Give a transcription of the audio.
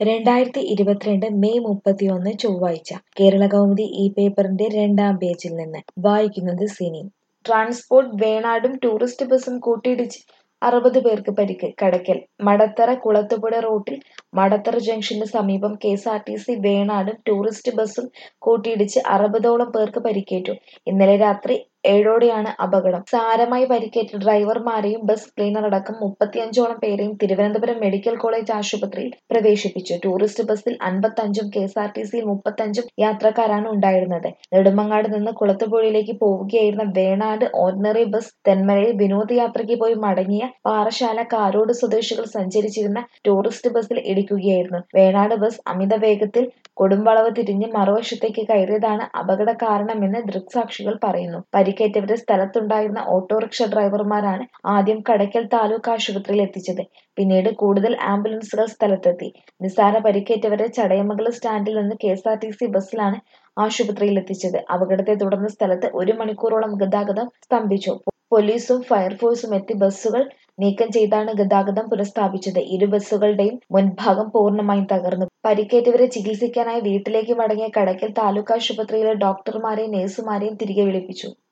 രണ്ടായിരത്തി ഇരുപത്തിരണ്ട് മെയ് മുപ്പത്തിയൊന്ന് ചൊവ്വാഴ്ച കേരളകൗമുദി ഈ പേപ്പറിന്റെ രണ്ടാം പേജിൽ നിന്ന് വായിക്കുന്നത് സിനി ട്രാൻസ്പോർട്ട് വേണാടും ടൂറിസ്റ്റ് ബസും കൂട്ടിയിടിച്ച് അറുപത് പേർക്ക് പരിക്ക് കടയ്ക്കൽ മടത്തറ കുളത്തൂപ്പുഴ റൂട്ടിൽ മടത്തറ ജംഗ്ഷന് സമീപം K S R T C വേണാടും ടൂറിസ്റ്റ് ബസും കൂട്ടിയിടിച്ച് അറുപതോളം പേർക്ക് പരിക്കേറ്റു ഇന്നലെ രാത്രി ഏഴോടെയാണ് അപകടം സാരമായി പരിക്കേറ്റ ഡ്രൈവർമാരെയും ബസ് ക്ലീനർ അടക്കം മുപ്പത്തിയഞ്ചോളം പേരെയും തിരുവനന്തപുരം മെഡിക്കൽ കോളേജ് ആശുപത്രിയിൽ പ്രവേശിപ്പിച്ചു ടൂറിസ്റ്റ് ബസ്സിൽ അൻപത്തഞ്ചും കെ എസ് ആർ ടി സിയിൽ മുപ്പത്തഞ്ചും യാത്രക്കാരാണ് ഉണ്ടായിരുന്നത് നെടുമങ്ങാട് നിന്ന് കുളത്തുപുഴയിലേക്ക് പോവുകയായിരുന്ന വേണാട് ഓർഡിനറി ബസ് തെന്മലയിൽ വിനോദയാത്രയ്ക്ക് പോയി മടങ്ങിയ പാറശാല കാരോട് സ്വദേശികൾ സഞ്ചരിച്ചിരുന്ന ടൂറിസ്റ്റ് ബസ്സിൽ ഇടിക്കുകയായിരുന്നു വേണാട് ബസ് അമിത വേഗത്തിൽ കൊടുംവളവ് തിരിഞ്ഞ് മറുവശത്തേക്ക് കയറിയതാണ് അപകട കാരണമെന്ന് ദൃക്സാക്ഷികൾ പറയുന്നു പരിക്കേറ്റവരെ സ്ഥലത്തുണ്ടായിരുന്ന ഓട്ടോറിക്ഷ ഡ്രൈവർമാരാണ് ആദ്യം കടയ്ക്കൽ താലൂക്ക് ആശുപത്രിയിൽ എത്തിച്ചത് പിന്നീട് കൂടുതൽ ആംബുലൻസുകൾ സ്ഥലത്തെത്തി നിസ്സാര പരിക്കേറ്റവരെ ചടയമംഗലം സ്റ്റാൻഡിൽ നിന്ന് K S R T C ബസ്സിലാണ് ആശുപത്രിയിൽ എത്തിച്ചത് അപകടത്തെ തുടർന്ന് സ്ഥലത്ത് ഒരു മണിക്കൂറോളം ഗതാഗതം സ്തംഭിച്ചു പോലീസും ഫയർഫോഴ്സും എത്തി ബസ്സുകൾ നീക്കം ചെയ്താണ് ഗതാഗതം പുനഃസ്ഥാപിച്ചത് ഇരു ബസ്സുകളുടെയും മുൻഭാഗം പൂർണ്ണമായും തകർന്നു പരിക്കേറ്റവരെ ചികിത്സിക്കാനായി വീട്ടിലേക്ക് മടങ്ങിയ കടയ്ക്കൽ താലൂക്ക് ആശുപത്രിയിലെ ഡോക്ടർമാരെയും നഴ്സുമാരെയും തിരികെ വിളിപ്പിച്ചു